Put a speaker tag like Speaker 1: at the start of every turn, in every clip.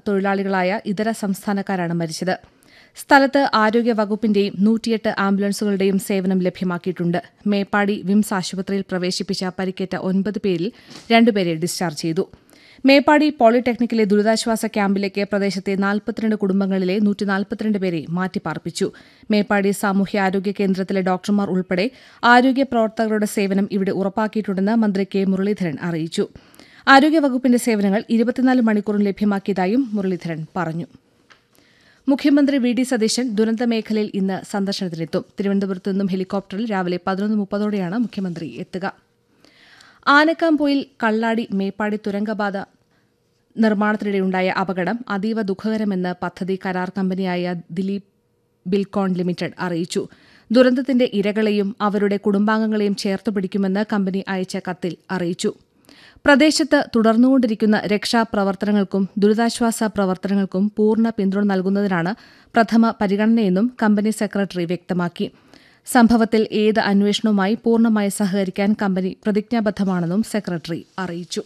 Speaker 1: തൊഴിലാളികളായ ഇതര സംസ്ഥാനക്കാരാണ് മരിച്ചത് സ്ഥലത്ത് ആരോഗ്യ വകുപ്പിന്റെയും നൂറ്റിയെട്ട് ആംബുലൻസുകളുടെയും സേവനം ലഭ്യമാക്കിയിട്ടുണ്ട് മേപ്പാടി വിംസ് ആശുപത്രിയിൽ പ്രവേശിപ്പിച്ച പരിക്കേറ്റ ഒൻപത് പേരിൽ രണ്ടുപേരെ ഡിസ്ചാർജ് ചെയ്തു മേപ്പാടി പോളിടെക്നിക്കിലെ ദുരിതാശ്വാസ ക്യാമ്പിലേക്ക് പ്രദേശത്തെ നാൽപ്പത്തിരണ്ട് കുടുംബങ്ങളിലെ നൂറ്റി നാൽപ്പത്തിരണ്ട് പേരെ മാറ്റിപ്പാർപ്പിച്ചു മേപ്പാടി സാമൂഹ്യാരോഗ്യ കേന്ദ്രത്തിലെ ഡോക്ടർമാർ ഉൾപ്പെടെ ആരോഗ്യ പ്രവർത്തകരുടെ സേവനം ഇവിടെ ഉറപ്പാക്കിയിട്ടുണ്ടെന്ന് മന്ത്രി കെ മുരളീധരൻ അറിയിച്ചു ആരോഗ്യവകുപ്പിന്റെ സേവനങ്ങൾ ഇരുപത്തിനാല് മണിക്കൂറും ലഭ്യമാക്കിയതായും മുരളീധരൻ പറഞ്ഞു മുഖ്യമന്ത്രി വി ഡി സതീശൻ ദുരന്ത മേഖലയിൽ ഇന്ന് സന്ദർശനത്തിനെത്തും തിരുവനന്തപുരത്ത് നിന്നും ഹെലികോപ്റ്ററിൽ രാവിലെ പതിനൊന്ന് മുപ്പതോടെയാണ് മുഖ്യമന്ത്രി എത്തുക ആനക്കാംപൊയിൽ കള്ളാടി മേപ്പാടി തുരങ്കപാത നിർമ്മാണത്തിനിടെയുണ്ടായ അപകടം അതീവ ദുഃഖകരമെന്ന് പദ്ധതി കരാർ കമ്പനിയായ ദിലീപ് ബിൽകോൺ ലിമിറ്റഡ് അറിയിച്ചു ദുരന്തത്തിന്റെ ഇരകളെയും അവരുടെ കുടുംബാംഗങ്ങളെയും ചേർത്തു പിടിക്കുമെന്ന് കമ്പനി അയച്ച കത്തിൽ അറിയിച്ചു പ്രദേശത്ത് തുടർന്നുകൊണ്ടിരിക്കുന്ന രക്ഷാപ്രവർത്തനങ്ങൾക്കും ദുരിതാശ്വാസ പ്രവർത്തനങ്ങൾക്കും പൂർണ്ണ പിന്തുണ നൽകുന്നതിനാണ് പ്രഥമ പരിഗണനയെന്നും കമ്പനി സെക്രട്ടറി വ്യക്തമാക്കി സംഭവത്തിൽ ഏത് അന്വേഷണവുമായി പൂർണ്ണമായി സഹകരിക്കാൻ കമ്പനി പ്രതിജ്ഞാബദ്ധമാണെന്നും സെക്രട്ടറി അറിയിച്ചു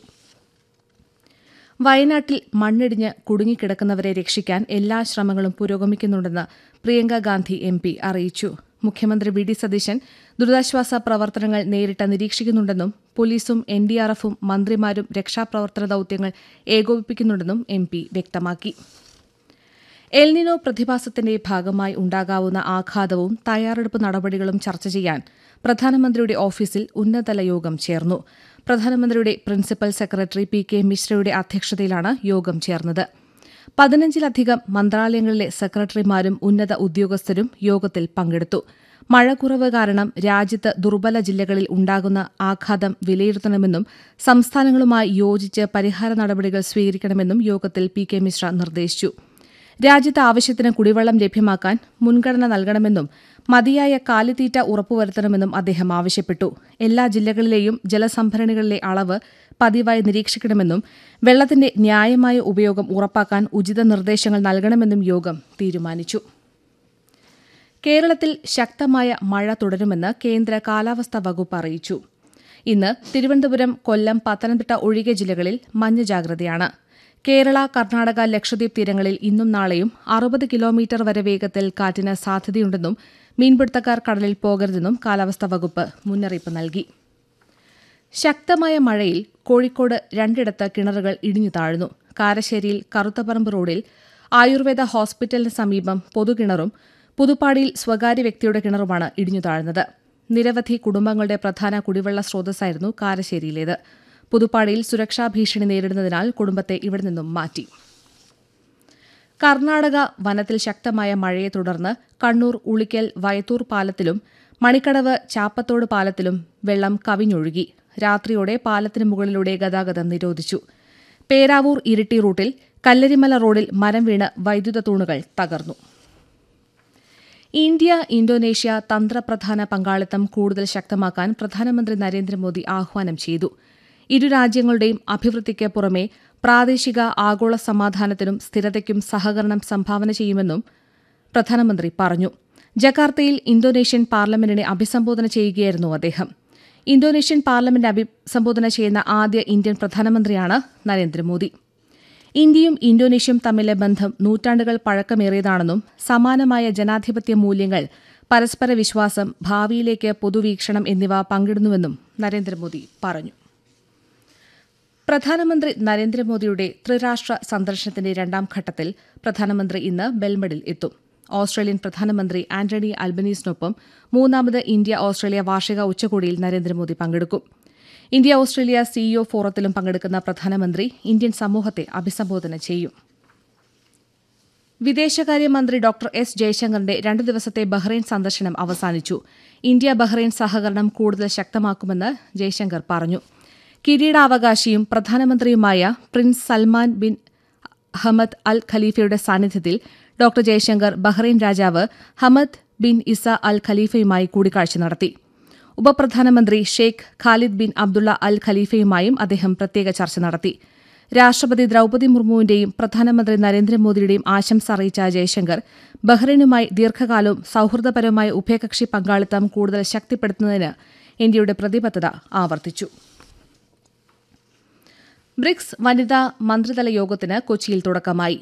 Speaker 1: വയനാട്ടിൽ മണ്ണിടിഞ്ഞ് കുടുങ്ങിക്കിടക്കുന്നവരെ രക്ഷിക്കാൻ എല്ലാ ശ്രമങ്ങളും പുരോഗമിക്കുന്നുണ്ടെന്ന് പ്രിയങ്ക ഗാന്ധി എം പി അറിയിച്ചു മുഖ്യമന്ത്രി വി ഡി സതീശൻ ദുരിതാശ്വാസ പ്രവർത്തനങ്ങൾ നേരിട്ട് നിരീക്ഷിക്കുന്നുണ്ടെന്നും പോലീസും എൻ ഡി ആർ എഫും മന്ത്രിമാരും രക്ഷാപ്രവർത്തന ദൌത്യങ്ങൾ ഏകോപിപ്പിക്കുന്നുണ്ടെന്നും എം പി വ്യക്തമാക്കി എൽനിനോ പ്രതിഭാസത്തിന്റെ ഭാഗമായി ഉണ്ടാകാവുന്ന ആഘാതവും തയ്യാറെടുപ്പ് നടപടികളും ചർച്ച ചെയ്യാൻ പ്രധാനമന്ത്രിയുടെ ഓഫീസിൽ ഉന്നതതല യോഗം ചേർന്നു പ്രധാനമന്ത്രിയുടെ പ്രിൻസിപ്പൽ സെക്രട്ടറി പി കെ മിശ്രയുടെ അധ്യക്ഷതയിലാണ് യോഗം ചേർന്നത് പതിനഞ്ചിലധികം മന്ത്രാലയങ്ങളിലെ സെക്രട്ടറിമാരും ഉന്നത ഉദ്യോഗസ്ഥരും യോഗത്തിൽ പങ്കെടുത്തു മഴ കുറവ് കാരണം രാജ്യത്ത് ദുർബല ജില്ലകളിൽ ഉണ്ടാകുന്ന ആഘാതം വിലയിരുത്തണമെന്നും സംസ്ഥാനങ്ങളുമായി യോജിച്ച് പരിഹാര നടപടികൾ സ്വീകരിക്കണമെന്നും യോഗത്തിൽ പി കെ മിശ്ര നിർദ്ദേശിച്ചു രാജ്യത്ത് ആവശ്യത്തിന് കുടിവെള്ളം ലഭ്യമാക്കാൻ മുൻഗണന നൽകണമെന്നും മതിയായ കാലിത്തീറ്റ ഉറപ്പുവരുത്തണമെന്നും അദ്ദേഹം ആവശ്യപ്പെട്ടു എല്ലാ ജില്ലകളിലെയും ജലസംഭരണികളിലെ അളവ് പതിവായി നിരീക്ഷിക്കണമെന്നും വെള്ളത്തിന്റെ ന്യായമായ ഉപയോഗം ഉറപ്പാക്കാൻ ഉചിത നിർദ്ദേശങ്ങൾ നൽകണമെന്നും യോഗം തീരുമാനിച്ചു കേരളത്തിൽ ശക്തമായ മഴ തുടരുമെന്ന് കേന്ദ്ര കാലാവസ്ഥാ വകുപ്പ് അറിയിച്ചു ഇന്ന് തിരുവനന്തപുരം കൊല്ലം പത്തനംതിട്ട ഒഴികെ ജില്ലകളിൽ മഞ്ഞ ജാഗ്രതയാണ് കേരള കർണാടക ലക്ഷദ്വീപ് തീരങ്ങളിൽ ഇന്നും നാളെയും അറുപത് കിലോമീറ്റർ വരെ വേഗത്തിൽ കാറ്റിന് സാധ്യതയുണ്ടെന്നും മീൻപിടുത്തക്കാർ കടലിൽ പോകരുതെന്നും കാലാവസ്ഥാ വകുപ്പ് മുന്നറിയിപ്പ് നൽകി ശക്തമായ മഴയിൽ കോഴിക്കോട് രണ്ടിടത്ത് കിണറുകൾ ഇടിഞ്ഞു താഴ്ന്നു കാരശ്ശേരിയിൽ കറുത്തപറമ്പ് റോഡിൽ ആയുർവേദ ഹോസ്പിറ്റലിന് സമീപം പൊതുകിണറും പുതുപ്പാടിയിൽ സ്വകാര്യ വ്യക്തിയുടെ കിണറുമാണ് ഇടിഞ്ഞു താഴ്ന്നത് നിരവധി കുടുംബങ്ങളുടെ പ്രധാന കുടിവെള്ള സ്രോതസ്സായിരുന്നു കാരശ്ശേരിയിലേത് പുതുപ്പാടിയിൽ സുരക്ഷാ ഭീഷണി നേരിടുന്നതിനാൽ കുടുംബത്തെ ഇവിടെ നിന്നും മാറ്റി കർണാടക വനത്തിൽ ശക്തമായ മഴയെ തുടർന്ന് കണ്ണൂർ ഉളിക്കൽ വയത്തൂർ പാലത്തിലും മണിക്കടവ് ചാപ്പത്തോട് പാലത്തിലും വെള്ളം കവിഞ്ഞൊഴുകി രാത്രിയോടെ പാലത്തിന് മുകളിലൂടെ ഗതാഗതം നിരോധിച്ചു പേരാവൂർ ഇരിട്ടി റൂട്ടിൽ കല്ലരിമല റോഡിൽ മരം വീണ് വൈദ്യുത തൂണുകൾ തകർന്നു ഇന്ത്യ ഇന്തോനേഷ്യ തന്ത്രപ്രധാന പങ്കാളിത്തം കൂടുതൽ ശക്തമാക്കാൻ പ്രധാനമന്ത്രി നരേന്ദ്രമോദി ആഹ്വാനം ചെയ്തു ഇരു രാജ്യങ്ങളുടെയും അഭിവൃദ്ധിക്ക് പുറമെ പ്രാദേശിക ആഗോള സമാധാനത്തിനും സ്ഥിരതയ്ക്കും സഹകരണം സംഭാവന ചെയ്യുമെന്നും പ്രധാനമന്ത്രി പറഞ്ഞു ജക്കാർത്തയിൽ ഇന്തോനേഷ്യൻ പാർലമെന്റിനെ അഭിസംബോധന ചെയ്യുകയായിരുന്നു അദ്ദേഹം ഇന്തോനേഷ്യൻ പാർലമെന്റ് അഭിസംബോധന ചെയ്യുന്ന ആദ്യ ഇന്ത്യൻ പ്രധാനമന്ത്രിയാണ് നരേന്ദ്രമോദി ഇന്ത്യയും ഇന്തോനേഷ്യയും തമ്മിലെ ബന്ധം നൂറ്റാണ്ടുകൾ പഴക്കമേറിയതാണെന്നും സമാനമായ ജനാധിപത്യ മൂല്യങ്ങൾ പരസ്പര വിശ്വാസം ഭാവിയിലേക്ക് പൊതുവീക്ഷണം എന്നിവ പങ്കിടുന്നുവെന്നും നരേന്ദ്രമോദി പറഞ്ഞു പ്രധാനമന്ത്രി നരേന്ദ്രമോദിയുടെ ത്രിരാഷ്ട്ര സന്ദർശനത്തിന്റെ രണ്ടാം ഘട്ടത്തിൽ പ്രധാനമന്ത്രി ഇന്ന് ബെൽമഡിൽ എത്തും ഓസ്ട്രേലിയൻ പ്രധാനമന്ത്രി ആന്റണി അൽബനീസിനൊപ്പം മൂന്നാമത് ഇന്ത്യ ഓസ്ട്രേലിയ വാർഷിക ഉച്ചകോടിയിൽ നരേന്ദ്രമോദി പങ്കെടുക്കും ഇന്ത്യ ഓസ്ട്രേലിയ സിഇഒ ഫോറത്തിലും പങ്കെടുക്കുന്ന പ്രധാനമന്ത്രി ഇന്ത്യൻ സമൂഹത്തെ അഭിസംബോധന ചെയ്യും വിദേശകാര്യമന്ത്രി ഡോക്ടർ എസ് ജയശങ്കറിന്റെ രണ്ടു ദിവസത്തെ ബഹ്റൈൻ സന്ദർശനം അവസാനിച്ചു ഇന്ത്യ ബഹ്റൈൻ സഹകരണം കൂടുതൽ ശക്തമാക്കുമെന്ന് ജയശങ്കർ പറഞ്ഞു കിരീടാവകാശിയും പ്രധാനമന്ത്രിയുമായ prince Salman bin Hamad al ഖലീഫയുടെ സാന്നിധ്യത്തിൽ ഡോക്ടർ ജയശങ്കർ ബഹ്റൈൻ രാജാവ് ഹമദ് ബിൻ ഇസ അൽ ഖലീഫയുമായി കൂടിക്കാഴ്ച നടത്തി ഉപപ്രധാനമന്ത്രി Sheikh Khalid bin Abdullah al ഖലീഫയുമായും അദ്ദേഹം പ്രത്യേക ചർച്ച നടത്തി രാഷ്ട്രപതി ദ്രൌപദി മുർമുവിന്റെയും പ്രധാനമന്ത്രി നരേന്ദ്രമോദിയുടെയും ആശംസ അറിയിച്ച ജയശങ്കർ ബഹ്റൈനുമായി ദീർഘകാലവും സൌഹൃദപരമായ ഉഭയകക്ഷി പങ്കാളിത്തം കൂടുതൽ ശക്തിപ്പെടുത്തുന്നതിന് ഇന്ത്യയുടെ പ്രതിബദ്ധത ആവർത്തിച്ചു ബ്രിക്സ് വനിതാ മന്ത്രിതല യോഗത്തിന് കൊച്ചിയിൽ തുടക്കമായി